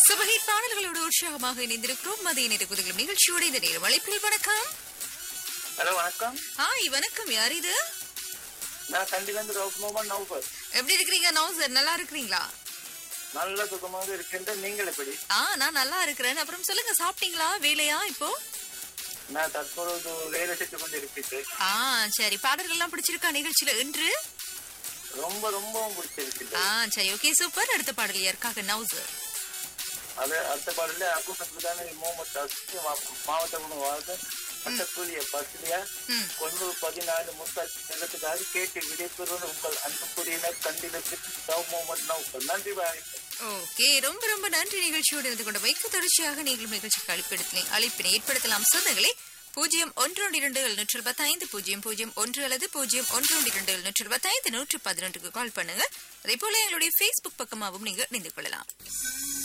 சுபஹிட் பாடல்களோடு உற்சாகமாக இணைந்திருக்கிறோம் மதிய நெருக்குதிகள் நிகழ்ச்சியோட இந்த நேரம் அழைப்பில் வணக்கம் ஹலோ வணக்கம் ஹாய் வணக்கம் யார் இது நான் கண்டிலிருந்து ரவுப் மோகன் நௌபர் எப்படி இருக்கிறீங்க நௌசர் நல்லா இருக்கிறீங்களா நல்ல சுகமாக இருக்கின்ற நீங்கள் எப்படி ஆ நான் நல்லா இருக்கிறேன் அப்புறம் சொல்லுங்க சாப்பிட்டீங்களா வேலையா இப்போ நான் தற்பொழுது வேலை செய்து கொண்டு இருக்கிறேன் ஆ சரி பாடல்கள் எல்லாம் பிடிச்சிருக்கா நிகழ்ச்சியில இன்று ரொம்ப ரொம்பவும் பிடிச்சிருக்கிறது ஆ சரி ஓகே சூப்பர் அடுத்த பாடல் யாருக்காக நௌசர் அது அடுத்த பாடல அக்குதான முகமது அஸ்தி மாவட்டம் வாழ்ந்து மட்டக்கூலிய பசுலியா ம் கொன்னூர் பதினாலு முத்தாட்சி செல்லத்துக்காக கேட்டு விடைபெறுவது உங்கள் அன்புக்குரியனர் கண்டிலுக்கு சவ் முகமது நௌபர் நன்றி பாய் ஓகே ரொம்ப ரொம்ப நன்றி நிகழ்ச்சியோடு இருந்து கொண்ட வைக்க தொடர்ச்சியாக நீங்களும் நிகழ்ச்சிக்கு அழைப்படுத்தலை அழைப்பினை ஏற்படுத்தலாம் சொந்தங்களே பூஜ்ஜியம் ஒன்று ஒன்று இரண்டு எழுநூற்று இருபத்தைந்து பூஜ்ஜியம் பூஜ்ஜியம் ஒன்று அல்லது பூஜ்ஜியம் ஒன்று ஒன்று இரண்டு எழுநூற்று இருபத்தைந்து நூற்று பதினொன்றுக்கு கால் பண்ணுங்க அதே போல எங்களுடைய ஃபேஸ்புக் பக்கமாகவும் நீங்க இணைந்து கொள்ளலாம்